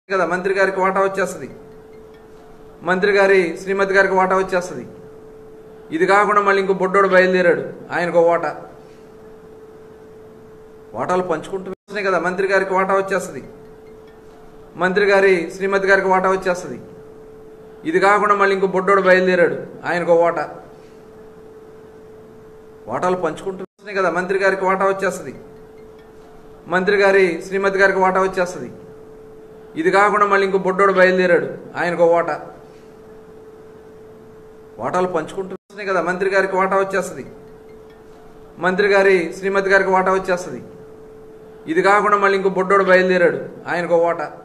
కదా మంత్రి గారికి వాటా వచ్చేస్తుంది మంత్రి గారి శ్రీమతి గారికి వాటా వచ్చేస్తుంది ఇది కాకుండా మళ్ళీ ఇంకో బొడ్డోడు బయలుదేరాడు ఆయనకు వాటా వాటాలు పంచుకుంటూ కదా మంత్రి గారికి వాటా వచ్చేస్తుంది మంత్రి గారి శ్రీమతి గారికి వాటా వచ్చేస్తుంది ఇది కాకుండా మళ్ళీ ఇంకో బొడ్డోడు బయలుదేరాడు ఆయనకు వాటా వాటాలు పంచుకుంటూ కదా మంత్రి గారికి వాటా వచ్చేస్తుంది మంత్రి గారి శ్రీమతి గారికి వాటా వచ్చేస్తుంది ఇది కాకుండా మళ్ళీ ఇంకో బొడ్డోడు బయలుదేరాడు ఆయనకు వాటా వాటాలు పంచుకుంటూ కదా మంత్రి గారికి వాటా వచ్చేస్తుంది మంత్రి గారి శ్రీమతి గారికి వాటా వచ్చేస్తుంది ఇది కాకుండా మళ్ళీ ఇంకో బొడ్డోడు బయలుదేరాడు ఆయనకు వాటా